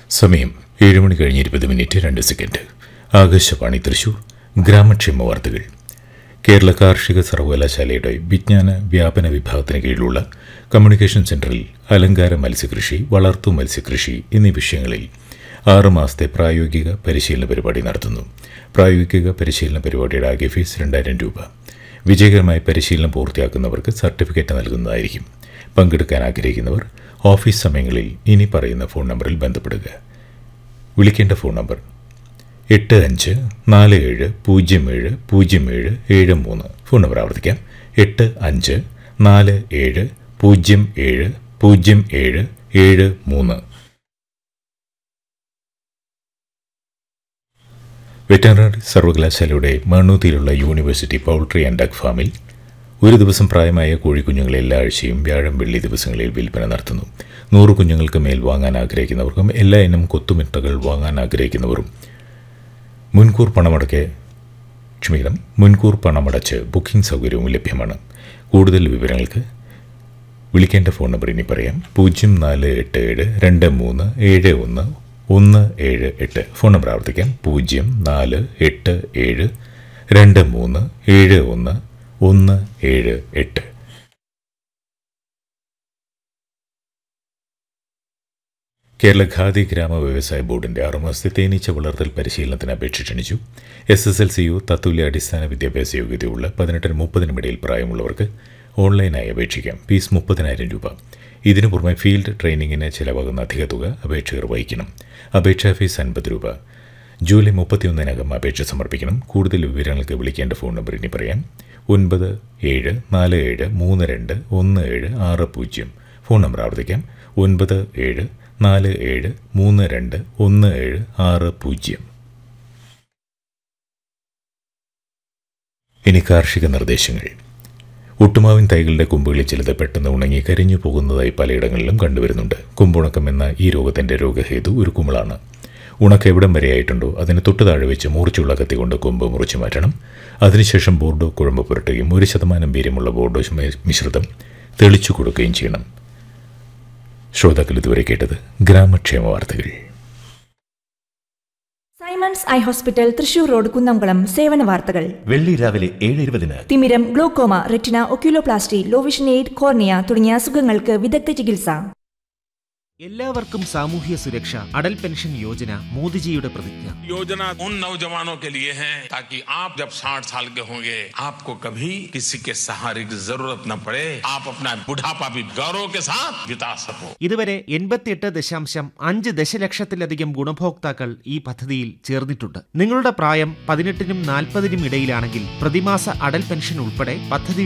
സമയം ഏഴ് മണി കഴിഞ്ഞ് ഇരുപത് മിനിറ്റ് രണ്ട് സെക്കൻഡ് ആകാശവാണി തൃശൂർ ഗ്രാമക്ഷേമ വാർത്തകൾ കേരള കാർഷിക സർവകലാശാലയുടെ വിജ്ഞാന വ്യാപന വിഭാഗത്തിന് കീഴിലുള്ള കമ്മ്യൂണിക്കേഷൻ സെന്ററിൽ അലങ്കാര മത്സ്യകൃഷി വളർത്തു മത്സ്യകൃഷി എന്നീ വിഷയങ്ങളിൽ ആറ് മാസത്തെ പ്രായോഗിക പരിശീലന പരിപാടി നടത്തുന്നു പ്രായോഗിക പരിശീലന പരിപാടിയുടെ ആകെ ഫീസ് രണ്ടായിരം രൂപ വിജയകരമായി പരിശീലനം പൂർത്തിയാക്കുന്നവർക്ക് സർട്ടിഫിക്കറ്റ് നൽകുന്നതായിരിക്കും പങ്കെടുക്കാൻ ആഗ്രഹിക്കുന്നവർ ഓഫീസ് സമയങ്ങളിൽ ഇനി പറയുന്ന ഫോൺ നമ്പറിൽ ബന്ധപ്പെടുക വിളിക്കേണ്ട ഫോൺ നമ്പർ എട്ട് അഞ്ച് നാല് ഏഴ് പൂജ്യം ഏഴ് പൂജ്യം ഏഴ് ഏഴ് മൂന്ന് ഫോൺ നമ്പർ ആവർത്തിക്കാം എട്ട് അഞ്ച് നാല് ഏഴ് പൂജ്യം ഏഴ് പൂജ്യം ഏഴ് ഏഴ് മൂന്ന് വെറ്ററിനറി സർവകലാശാലയുടെ മണ്ണൂത്തിയിലുള്ള യൂണിവേഴ്സിറ്റി പൗൾട്രി ആൻഡ് ഡക്ക് ഫാമിൽ ഒരു ദിവസം പ്രായമായ കോഴിക്കുഞ്ഞുങ്ങളെ എല്ലാ ആഴ്ചയും വ്യാഴം വെള്ളി ദിവസങ്ങളിൽ വിൽപ്പന നടത്തുന്നു നൂറ് കുഞ്ഞുങ്ങൾക്ക് മേൽ വാങ്ങാൻ ആഗ്രഹിക്കുന്നവർക്കും എല്ലാ ഇനം കൊത്തുമിട്ടകൾ വാങ്ങാൻ ആഗ്രഹിക്കുന്നവരും മുൻകൂർ പണമടക്കെ ക്ഷമിക്കണം മുൻകൂർ പണമടച്ച് ബുക്കിംഗ് സൗകര്യവും ലഭ്യമാണ് കൂടുതൽ വിവരങ്ങൾക്ക് വിളിക്കേണ്ട ഫോൺ നമ്പർ ഇനി പറയാം പൂജ്യം നാല് എട്ട് ഏഴ് രണ്ട് മൂന്ന് ഏഴ് ഒന്ന് ഒന്ന് ഏഴ് എട്ട് ഫോൺ നമ്പർ ആവർത്തിക്കാം പൂജ്യം നാല് എട്ട് ഏഴ് രണ്ട് മൂന്ന് ഏഴ് ഒന്ന് ഒന്ന് ഏഴ് എട്ട് കേരള ഖാദി ഗ്രാമ വ്യവസായ ബോർഡിന്റെ ആറുമാസത്തെ തേനീച്ച വളർത്തൽ പരിശീലനത്തിന് അപേക്ഷ ക്ഷണിച്ചു എസ് എസ് എൽ സിയോ തത്തുല്യ അടിസ്ഥാന വിദ്യാഭ്യാസ യോഗ്യതയുള്ള പതിനെട്ടിന് മുപ്പതിനും ഇടയിൽ പ്രായമുള്ളവർക്ക് ഓൺലൈനായി അപേക്ഷിക്കാം ഫീസ് മുപ്പതിനായിരം രൂപ ഇതിനു പുറമെ ഫീൽഡ് ട്രെയിനിങ്ങിന് ചിലവാകുന്ന അധിക തുക അപേക്ഷകർ വഹിക്കണം അപേക്ഷാ ഫീസ് അൻപത് രൂപ ജൂലൈ മുപ്പത്തിയൊന്നിനകം അപേക്ഷ സമർപ്പിക്കണം കൂടുതൽ വിവരങ്ങൾക്ക് വിളിക്കേണ്ട ഫോൺ നമ്പർ ഇനി പറയാം ഒൻപത് ഏഴ് നാല് ഏഴ് മൂന്ന് രണ്ട് ഒന്ന് ഏഴ് ആറ് പൂജ്യം ഫോൺ നമ്പർ ആവർത്തിക്കാം ഒൻപത് ഏഴ് നാല് ഏഴ് മൂന്ന് രണ്ട് ഒന്ന് ഏഴ് ആറ് പൂജ്യം ഇനി കാർഷിക നിർദ്ദേശങ്ങൾ ഒട്ടുമാവിൻ തൈകളുടെ കൊമ്പുകളിൽ ചിലത് പെട്ടെന്ന് ഉണങ്ങി കരിഞ്ഞു പോകുന്നതായി പലയിടങ്ങളിലും കണ്ടുവരുന്നുണ്ട് കൊമ്പുണക്കം എന്ന ഈ രോഗത്തിന്റെ രോഗഹേതു ഒരു കുമിളാണ് ഉണക്കം എവിടം വരെയായിട്ടുണ്ടോ അതിന് തൊട്ട് താഴെ വെച്ച് മൂർച്ചയുള്ള കത്തി കൊണ്ട് കൊമ്പ് മുറിച്ചു മാറ്റണം അതിനുശേഷം ബോർഡോ കുഴമ്പ് പുരട്ടുകയും ഒരു ശതമാനം വീര്യമുള്ള ബോർഡോ മിശ്രിതം തെളിച്ചു കൊടുക്കുകയും ചെയ്യണം ശ്രോതാക്കൾ ഇതുവരെ കേട്ടത് ഗ്രാമക്ഷേമ വാർത്തകൾ Simons eye hospital Thrissur road Kunnamkulam സേവന വാർത്തകൾ വെള്ളി രാവിലെ ഏഴ് ഇരുപതിന് തിമിരം glaucoma retina oculoplasty low vision aid cornea തുടങ്ങിയ അസുഖങ്ങൾക്ക് വിദഗ്ധ ചികിത്സ എല്ലാവർക്കും സാമൂഹ്യ സുരക്ഷ അടൽ പെൻഷൻ യോജന മോദിജിയുടെ പ്രതിജ്ഞ योजना उन नौजवानों के लिए है ताकि आप जब 60 साल के होंगे आपको कभी किसी के सहारे की जरूरत न पड़े आप अपना बुढ़ापा भी गौरव के साथ बिता सको ഇതുവരെ എൺപത്തിയെട്ട് ദശാംശം അഞ്ച് ദശലക്ഷത്തിലധികം ഗുണഭോക്താക്കൾ ഈ പദ്ധതിയിൽ ചേർന്നിട്ടുണ്ട് നിങ്ങളുടെ പ്രായം പതിനെട്ടിനും നാൽപ്പതിനും ഇടയിലാണെങ്കിൽ പ്രതിമാസ അടൽ പെൻഷൻ ഉൾപ്പെടെ പദ്ധതി